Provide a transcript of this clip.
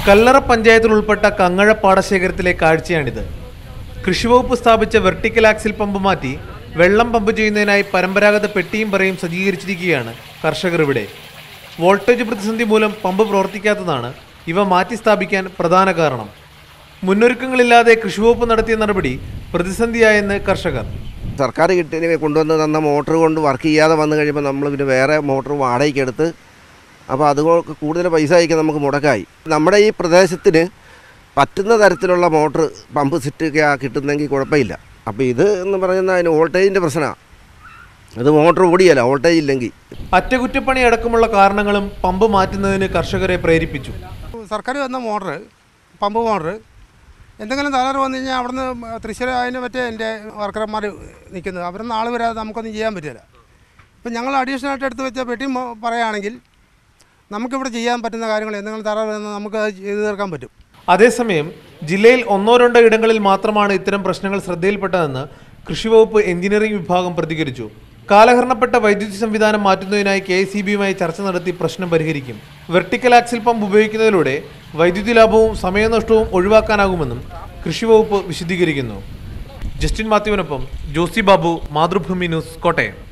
കല്ലറ പഞ്ചായത്തിൽ ഉൾപ്പെട്ട കങ്ങഴ പാടശേഖരത്തിലെ കാഴ്ചയാണിത് കൃഷിവകുപ്പ് സ്ഥാപിച്ച വെർട്ടിക്കൽ ആക്സിൽ പമ്പ് മാറ്റി വെള്ളം പമ്പ് ചെയ്യുന്നതിനായി പരമ്പരാഗത പെട്ടിയും പറയും സജ്ജീകരിച്ചിരിക്കുകയാണ് കർഷകർ ഇവിടെ വോൾട്ടേജ് പ്രതിസന്ധി മൂലം പമ്പ് പ്രവർത്തിക്കാത്തതാണ് ഇവ മാറ്റി സ്ഥാപിക്കാൻ പ്രധാന കാരണം മുന്നൊരുക്കങ്ങളില്ലാതെ കൃഷിവകുപ്പ് നടത്തിയ നടപടി പ്രതിസന്ധിയായെന്ന് കർഷകർ സർക്കാർ കിട്ടി കൊണ്ടുവന്ന് തന്ന മോട്ടർ കൊണ്ട് വർക്ക് ചെയ്യാതെ വന്നു കഴിയുമ്പോൾ നമ്മൾ പിന്നെ വേറെ മോട്ടർ വാടകയ്ക്ക് എടുത്ത് അപ്പോൾ അതുകൊണ്ട് കൂടുതൽ പൈസ അയക്കാൻ നമുക്ക് മുടക്കായി നമ്മുടെ ഈ പ്രദേശത്തിന് പറ്റുന്ന തരത്തിലുള്ള മോട്ടർ പമ്പ് സെറ്റ് ഒക്കെ കിട്ടുന്നെങ്കിൽ കുഴപ്പമില്ല അപ്പോൾ ഇത് എന്ന് പറയുന്നത് അതിന് വോൾട്ടേജിൻ്റെ പ്രശ്നമാണ് അത് മോട്ടർ ഓടിയല്ല വോൾട്ടേജ് ഇല്ലെങ്കിൽ അറ്റകുറ്റപ്പണി അടക്കമുള്ള കാരണങ്ങളും പമ്പ് മാറ്റുന്നതിന് കർഷകരെ പ്രേരിപ്പിച്ചു സർക്കാർ തന്ന മോട്ടർ പമ്പ് മോട്ടർ എന്തെങ്കിലും തകരാറ് വന്നു കഴിഞ്ഞാൽ അവിടുന്ന് തൃശ്ശൂർ അതിന് മറ്റേ എൻ്റെ വർക്കർമാർ നിൽക്കുന്നത് അവരൊന്നും ആൾ വരാതെ നമുക്കൊന്നും ചെയ്യാൻ പറ്റില്ല ഇപ്പം ഞങ്ങൾ അഡീഷണൽ ആയിട്ട് എടുത്ത് വെച്ച പെട്ടി മോ- പറയുകയാണെങ്കിൽ നമുക്കിവിടെ ചെയ്യാൻ പറ്റുന്ന കാര്യങ്ങൾ എന്തെങ്കിലും തകരാറ് വന്നാൽ നമുക്ക് അത് ചെയ്തു തീർക്കാൻ പറ്റും അതേസമയം ജില്ലയിൽ ഒന്നോ രണ്ടോ ഇടങ്ങളിൽ മാത്രമാണ് ഇത്തരം പ്രശ്നങ്ങൾ ശ്രദ്ധയിൽപ്പെട്ടതെന്ന് കൃഷിവകുപ്പ് എഞ്ചിനീയറിംഗ് വിഭാഗം പ്രതികരിച്ചു കാലഹരണപ്പെട്ട വൈദ്യുതി സംവിധാനം മാറ്റുന്നതിനായി കെ എസ് ചർച്ച നടത്തി പ്രശ്നം പരിഹരിക്കും വെർട്ടിക്കൽ ആക്സിൽ പമ്പ് ഉപയോഗിക്കുന്നതിലൂടെ വൈദ്യുതി ലാഭവും സമയനഷ്ടവും ഒഴിവാക്കാനാകുമെന്നും കൃഷിവകുപ്പ് വിശദീകരിക്കുന്നു ജസ്റ്റിൻ മാത്യുവിനൊപ്പം ജോസി ബാബു മാതൃഭൂമി ന്യൂസ് കോട്ടയം